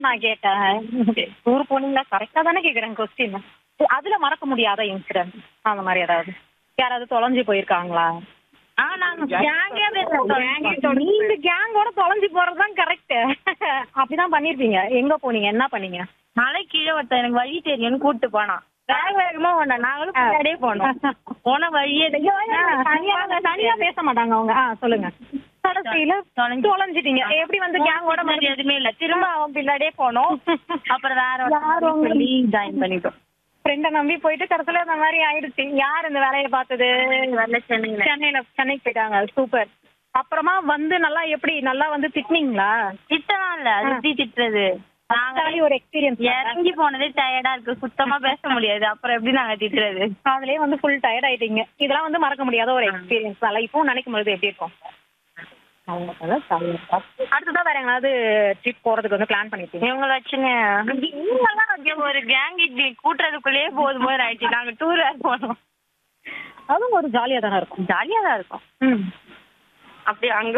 நான் கேட்டேன் டூர் போனீங்களா கரெக்டா தானே கேக்குறேன் கொஸ்டின் அதுல மறக்க முடியாத இன்சிடென்ட் அந்த மாதிரி ஏதாவது யாராவது தொலைஞ்சு போயிருக்காங்களா ஆ நாங்க கேங்கே நீங்க கேங்கோட தொலைஞ்சு போறதுதான் கரெக்ட் அப்படிதான் பண்ணிருப்பீங்க எங்க போனீங்க என்ன பண்ணீங்க மலை கீழே ஒருத்தன் எனக்கு வழி தெரியும்னு கூட்டு போனான் வேக வேகமா போனான் நாங்களும் பின்னாடியே போனோம் போன வழியே தனியா தனியா பேச மாட்டாங்க அவங்க ஆ சொல்லுங்க கடைசியில தொலைஞ்சு. தொலைஞ்சிட்டீங்க எப்படி வந்து கேங்கோட பின்னாடி எதுவுமே இல்ல திரும்ப அவன் பின்னாடியே போனோம் அப்புறம் வேற யார் ஒருத்தன் உங்க- சொல்லி ஜாயின் பண்ணிட்டோம் ஃப்ரெண்ட நம்பி போயிட்டு கடைசியில இந்த மாதிரி ஆயிடுச்சு யார் இந்த வேலையை பார்த்தது வரல சென்னையில சென்னையில சென்னைக்கு போயிட்டாங்க சூப்பர் அப்புறமா வந்து நல்லா எப்படி நல்லா வந்து திட்டினீங்களா திட்டலாம் இல்ல அது எப்படி திட்டுறது நாங்க நாங்களே ஒரு எக்ஸ்பீரியன்ஸ் இறங்கி போனதே டயர்டா இருக்கு சுத்தமா பேச முடியாது அப்புறம் எப்படி நாங்க திட்டுறது அதுலயே வந்து ஃபுல் டயர்ட் ஆயிட்டீங்க இதெல்லாம் வந்து மறக்க முடியாத ஒரு எக்ஸ்பீரியன்ஸ் தான் இப்போ நினைக்கும் பொழுது எப்படி இருக்கும் அடுத்ததா வேற எங்களாவது ட்ரிப் போறதுக்கு வந்து பிளான் பண்ணிருக்கீங்க இவங்கள வச்சுங்க இவங்கெல்லாம் வந்து ஒரு கேங் இப்படி கூட்டுறதுக்குள்ளேயே போதும் போது ஆயிடுச்சு நாங்க டூர் வேற போனோம் அதுவும் ஒரு ஜாலியா தானே இருக்கும் ஜாலியா தான் இருக்கும் ம் அப்படி அங்க